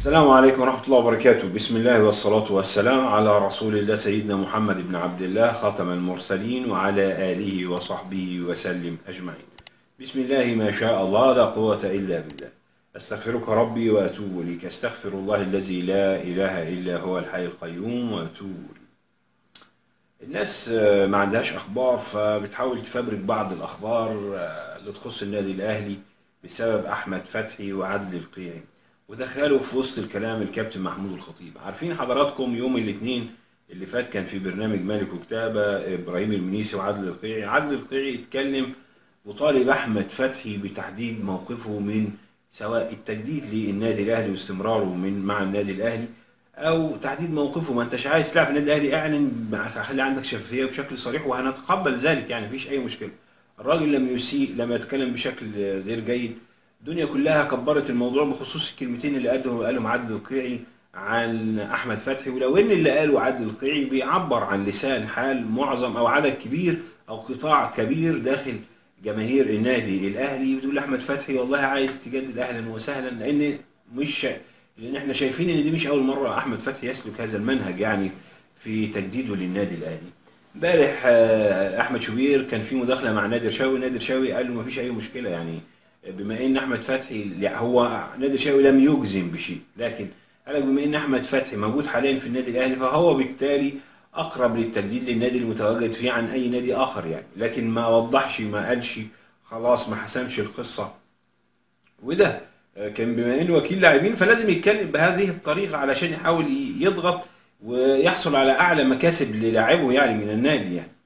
السلام عليكم ورحمة الله وبركاته بسم الله والصلاة والسلام على رسول الله سيدنا محمد بن عبد الله خاتم المرسلين وعلى آله وصحبه وسلم أجمعين بسم الله ما شاء الله لا قوة إلا بالله أستغفرك ربي وأتوب إليك أستغفر الله الذي لا إله إلا هو الحي القيوم وأتوب إليه الناس آه، ما عندهاش أخبار فبتحاول تفبرك بعض الأخبار آه، اللي تخص النادي الأهلي بسبب أحمد فتحي وعدل القيعي ودخلوا في وسط الكلام الكابتن محمود الخطيب عارفين حضراتكم يوم الاثنين اللي فات كان في برنامج مالك وكتابة إبراهيم المنيسي وعدل القيعي عدل القيعي اتكلم وطالب أحمد فتحي بتحديد موقفه من سواء التجديد للنادي الأهلي واستمراره من مع النادي الأهلي أو تحديد موقفه ما أنتش عايز تلعب في النادي الأهلي اعلن مع- خلي عندك شفافية بشكل صريح وهنتقبل ذلك يعني مفيش أي مشكلة الراجل لم يسيء لم يتكلم بشكل غير جيد الدنيا كلها كبرت الموضوع بخصوص الكلمتين اللي قالهم قالهم عادل القيعي عن احمد فتحي ولو ان اللي قاله عادل القيعي بيعبر عن لسان حال معظم او عدد كبير او قطاع كبير داخل جماهير النادي الاهلي بتقول احمد فتحي والله عايز تجدد اهلا وسهلا لان مش شا... لان احنا شايفين ان دي مش اول مره احمد فتحي يسلك هذا المنهج يعني في تجديده للنادي الاهلي امبارح آه، احمد شوبير كان في مداخله مع نادر شاوي نادر شاوي قال له ما فيش اي مشكله يعني بما ان احمد فتحي يعني هو نادر شاوي لم يجزم بشيء لكن قال لك بما ان احمد فتحي موجود حاليا في النادي الاهلي فهو بالتالي اقرب للتجديد للنادي المتواجد فيه عن اي نادي اخر يعني لكن ما وضحش ما قالش خلاص ما حسمش القصه وده آه، كان بما انه وكيل لاعبين فلازم يتكلم بهذه الطريقه علشان يحاول ي- يضغط ويحصل على اعلى مكاسب للاعبه يعني من النادي يعني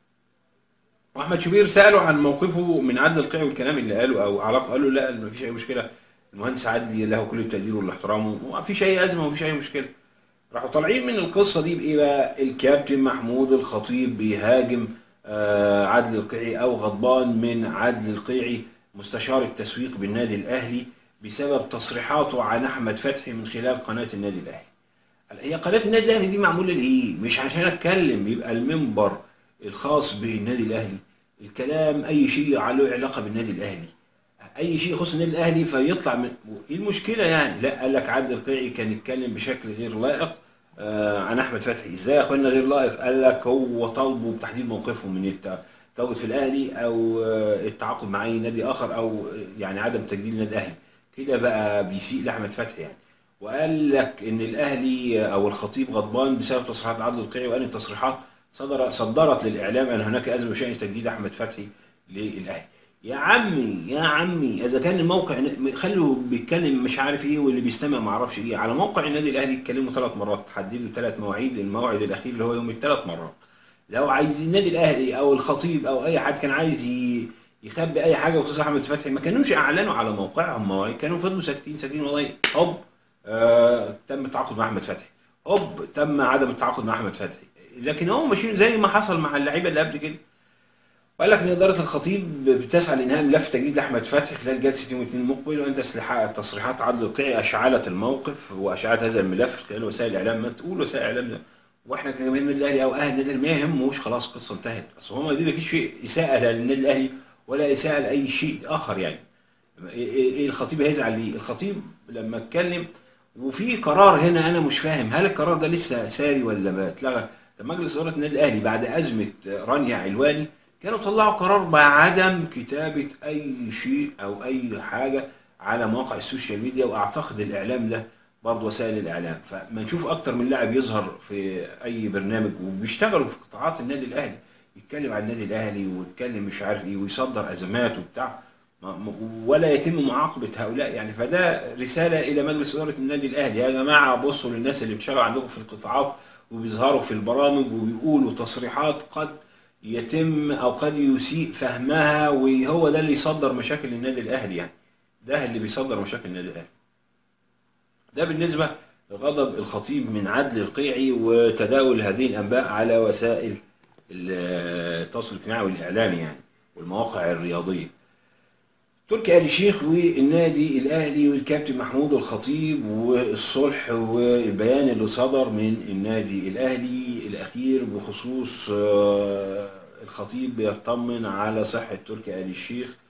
واحمد شوبير ساله عن موقفه من عدل القيعي والكلام اللي قاله او علاقه قال له لا ما فيش اي مشكله المهندس عدلي له كل التقدير والاحترام وما فيش اي ازمه وما فيش اي مشكله راحوا طالعين من القصه دي بايه بقى الكابتن محمود الخطيب بيهاجم آه، عدل القيعي او غضبان من عدل القيعي مستشار التسويق بالنادي الاهلي بسبب تصريحاته عن احمد فتحي من خلال قناه النادي الاهلي هي قناه النادي الاهلي دي معموله لايه مش عشان اتكلم يبقى المنبر الخاص بالنادي الاهلي الكلام اي شيء له علاقه بالنادي الاهلي اي شيء يخص النادي الاهلي فيطلع من ايه المشكله يعني لا قال لك عادل القيعي كان يتكلم بشكل غير لائق آه عن احمد فتحي ازاي يا اخوانا غير لائق قال لك هو طالبه بتحديد موقفه من الت- التواجد في الاهلي او آه التعاقد مع اي نادي اخر او آه، يعني عدم تجديد النادي الاهلي كده بقى بيسيء لاحمد فتحي يعني وقال لك ان الاهلي او الخطيب غضبان بسبب تصريحات عادل القيعي وقال التصريحات صدر صدرت للاعلام ان هناك ازمه بشان تجديد احمد فتحي للاهلي يا عمي يا عمي اذا كان الموقع خلوا بيتكلم مش عارف ايه واللي بيستمع ما اعرفش ايه على موقع النادي الاهلي اتكلموا ثلاث مرات حددوا ثلاث مواعيد الموعد الاخير اللي هو يوم الثلاث مرات لو عايز النادي الاهلي او الخطيب او اي حد كان عايز ي- يخبي اي حاجه بخصوص احمد فتحي ما كانوش اعلنوا على موقعهم مواعيد كانوا فضلوا ساكتين ساكتين والله هوب آه تم التعاقد مع احمد فتحي هوب تم عدم التعاقد مع احمد فتحي لكن هم ماشيين زي ما حصل مع اللعيبه اللي قبل كده وقال لك ان اداره الخطيب بتسعى لانهاء ملف تجديد لاحمد فتحي خلال جلسه يوم الاثنين المقبل وان تسليحات تصريحات عدل القيعي اشعلت الموقف واشعلت هذا الملف خلال وسائل الاعلام ما تقول وسائل الاعلام ده واحنا كجماهير النادي الاهلي او اهل النادي الأهلي ما يهموش خلاص القصه انتهت اصل هم دي مفيش شيء اساءه لا للنادي الاهلي ولا اساءه لاي شيء اخر يعني ايه إيه- إيه الخطيب هيزعل ليه؟ الخطيب لما اتكلم وفي قرار هنا انا مش فاهم هل القرار ده لسه ساري ولا ما اتلغى؟ ده مجلس اداره النادي الاهلي بعد ازمه رانيا علواني كانوا طلعوا قرار بعدم كتابه اي شيء او اي حاجه على مواقع السوشيال ميديا واعتقد الاعلام ده برضه وسائل الاعلام فما نشوف اكتر من لاعب يظهر في اي برنامج وبيشتغلوا في قطاعات النادي الاهلي يتكلم عن النادي الاهلي ويتكلم مش عارف ايه ويصدر ازمات وبتاع ما- ما- ولا يتم معاقبه هؤلاء يعني فده رساله الى مجلس اداره النادي الاهلي يا جماعه بصوا للناس اللي بتشتغل عندكم في القطاعات وبيظهروا في البرامج وبيقولوا تصريحات قد يتم او قد يسيء فهمها وهو ده اللي يصدر مشاكل النادي الاهلي يعني ده اللي بيصدر مشاكل النادي الاهلي ده بالنسبه لغضب الخطيب من عدل القيعي وتداول هذه الانباء على وسائل التواصل الاجتماعي والاعلامي يعني والمواقع الرياضيه تركي آل الشيخ والنادي الأهلي والكابتن محمود الخطيب والصلح والبيان اللي صدر من النادي الأهلي الأخير بخصوص آه، الخطيب بيطمن على صحة تركي آل الشيخ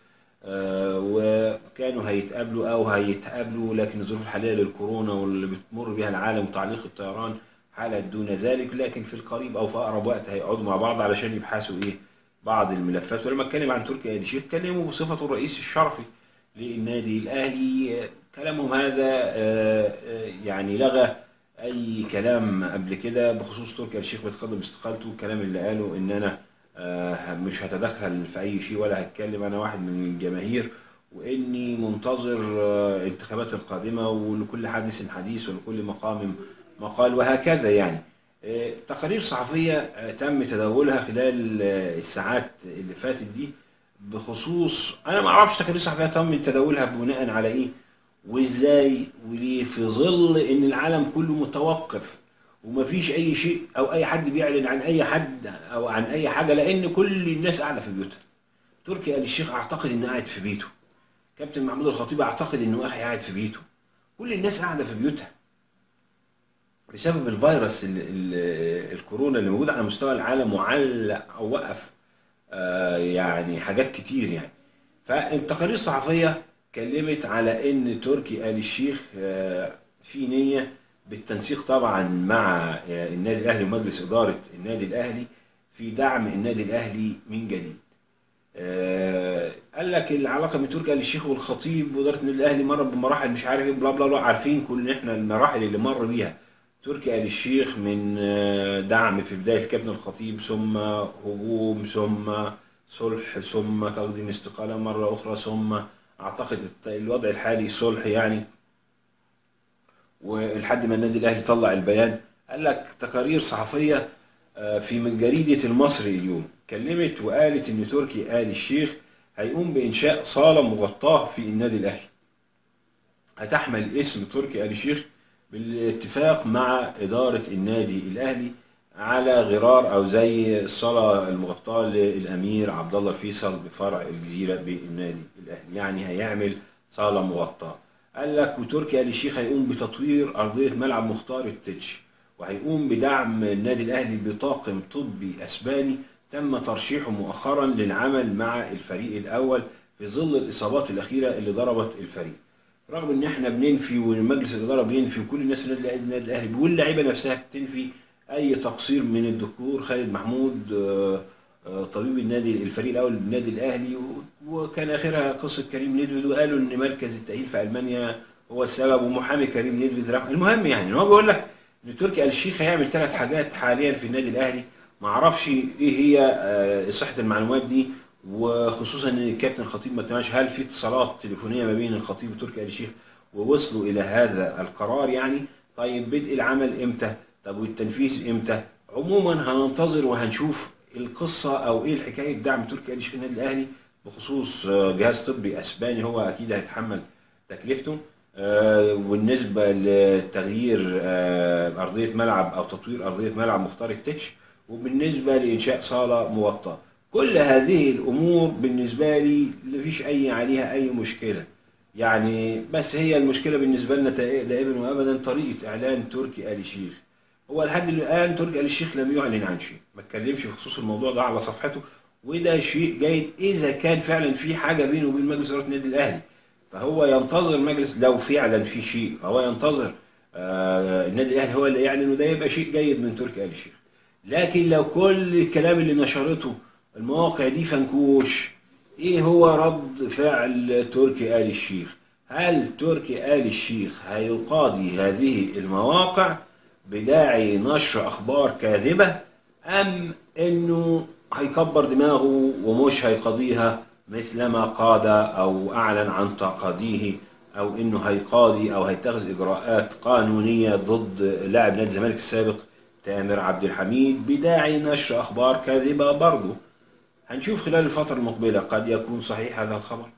آه، وكانوا هيتقابلوا او هيتقابلوا لكن الظروف الحاليه للكورونا واللي بتمر بها العالم وتعليق الطيران حالت دون ذلك لكن في القريب او في اقرب وقت هيقعدوا مع بعض علشان يبحثوا ايه بعض الملفات ولما اتكلم عن تركي آل الشيخ كلموا بصفته الرئيس الشرفي للنادي الاهلي آه، كلامهم هذا آه، آه، يعني لغى اي كلام قبل كده بخصوص تركي آل الشيخ بيتقدم استقالته الكلام اللي قاله ان انا آه، مش هتدخل في اي شيء ولا هتكلم انا واحد من الجماهير واني منتظر آه، الانتخابات القادمه ولكل حادث حديث ولكل مقام مقال وهكذا يعني آه، تقارير صحفيه آه، تم تداولها خلال آه، الساعات اللي فاتت دي بخصوص انا ما اعرفش تقارير صحفيه تم تداولها بناء على ايه وازاي وليه في ظل ان العالم كله متوقف ومفيش اي شيء او اي حد بيعلن عن اي حد او عن اي حاجه لان كل الناس قاعده في بيوتها تركي آل الشيخ اعتقد انه قاعد في بيته كابتن محمود الخطيب اعتقد انه اخي قاعد في بيته كل الناس قاعده في بيوتها بسبب الفيروس ال ال الكورونا اللي موجود على مستوى العالم وعلق او وقف آه يعني حاجات كتير يعني فالتقارير الصحفيه اتكلمت على ان تركي آل الشيخ آه في نيه بالتنسيق طبعا مع آه النادي الاهلي ومجلس اداره النادي الاهلي في دعم النادي الاهلي من جديد. آه، قال لك العلاقه بين تركي آل الشيخ والخطيب واداره النادي الاهلي مر بمراحل مش عارف ايه بلا بلا بلا عارفين كل احنا المراحل اللي مر بيها تركي آل الشيخ من آه، دعم في بدايه الكابتن الخطيب ثم هجوم ثم صلح ثم تقديم استقاله مره اخرى ثم اعتقد الت- الوضع الحالي صلح يعني ولحد ما النادي الاهلي طلع البيان قال لك تقارير صحفيه آه، في من جريده المصري اليوم كلمت وقالت ان تركي آل الشيخ هيقوم بانشاء صاله مغطاه في النادي الاهلي هتحمل اسم تركي آل الشيخ بالاتفاق مع اداره النادي الاهلي على غرار او زي الصاله المغطاه للامير عبد الله الفيصل بفرع الجزيره بالنادي الاهلي يعني هيعمل صاله مغطاه قال لك وتركي آل الشيخ هيقوم بتطوير ارضيه ملعب مختار التتش وهيقوم بدعم النادي الاهلي بطاقم طبي اسباني تم ترشيحه مؤخرا للعمل مع الفريق الاول في ظل الاصابات الاخيره اللي ضربت الفريق رغم ان احنا بننفي ومجلس الاداره بينفي وكل الناس في النادي النادي الاهلي واللعيبه نفسها بتنفي اي تقصير من الدكتور خالد محمود آه، آه، طبيب النادي الفريق الاول بالنادي الاهلي و- وكان اخرها قصه كريم نيدفيد وقالوا ان مركز التاهيل في المانيا هو السبب ومحامي كريم نيدفيد رفع المهم يعني ان هو بيقول لك ان تركي آل الشيخ هيعمل ثلاث حاجات حاليا في النادي الاهلي ما اعرفش ايه هي آه، صحه المعلومات دي وخصوصا ان الكابتن الخطيب ما اجتمعش هل في اتصالات تليفونيه ما بين الخطيب وتركي آل الشيخ ووصلوا الى هذا القرار يعني طيب بدء العمل امتى طب والتنفيذ امتى عموما هننتظر وهنشوف القصه او ايه الحكايه دعم تركي آل الشيخ النادي الاهلي بخصوص آه، جهاز طبي اسباني هو اكيد هيتحمل تكلفته آه، والنسبه لتغيير آه، ارضيه ملعب او تطوير ارضيه ملعب مختار التتش وبالنسبه لانشاء صاله موطاه كل هذه الامور بالنسبه لي مفيش اي عليها اي مشكله يعني بس هي المشكله بالنسبه لنا تا- دائما وابدا طريقه اعلان تركي آل الشيخ هو لحد الان تركي آل الشيخ لم يعلن عن شيء ما اتكلمش في خصوص الموضوع ده على صفحته وده شيء جيد اذا كان فعلا في حاجه بينه وبين مجلس اداره النادي الاهلي فهو ينتظر مجلس لو فعلا في شيء فهو ينتظر آه النادي الاهلي هو اللي يعلن وده يبقى شيء جيد من تركي آل الشيخ لكن لو كل الكلام اللي نشرته المواقع دي فنكوش ايه هو رد فعل تركي آل الشيخ هل تركي آل الشيخ هيقاضي هذه المواقع بداعي نشر اخبار كاذبة ام انه هيكبر دماغه ومش هيقاضيها مثلما قاد او اعلن عن تقاضيه او انه هيقاضي او هيتخذ اجراءات قانونيه ضد لاعب نادي الزمالك السابق تامر عبد الحميد بداعي نشر اخبار كاذبه برضه هنشوف خلال الفتره المقبله قد يكون صحيح هذا الخبر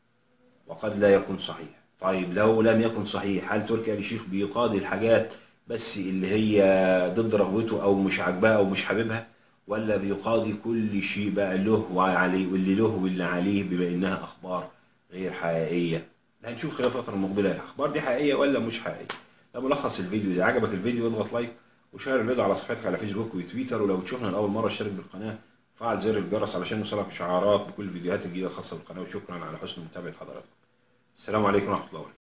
وقد لا يكون صحيح طيب لو لم يكن صحيح هل تركي آل الشيخ بيقاضي الحاجات بس اللي هي ضد رغبته او مش عاجباه او مش حاببها ولا بيقاضي كل شيء بقى له وعليه واللي له واللي عليه بما انها اخبار غير حقيقيه هنشوف خلال الفتره المقبله الاخبار دي حقيقيه ولا مش حقيقيه ده ملخص الفيديو اذا عجبك الفيديو اضغط لايك وشير الفيديو على صفحتك على فيسبوك وتويتر ولو تشوفنا لاول مره اشترك بالقناه فعل زر الجرس علشان يوصلك اشعارات بكل الفيديوهات الجديده الخاصه بالقناه وشكرا على حسن متابعه حضراتكم السلام عليكم ورحمه الله وبركاته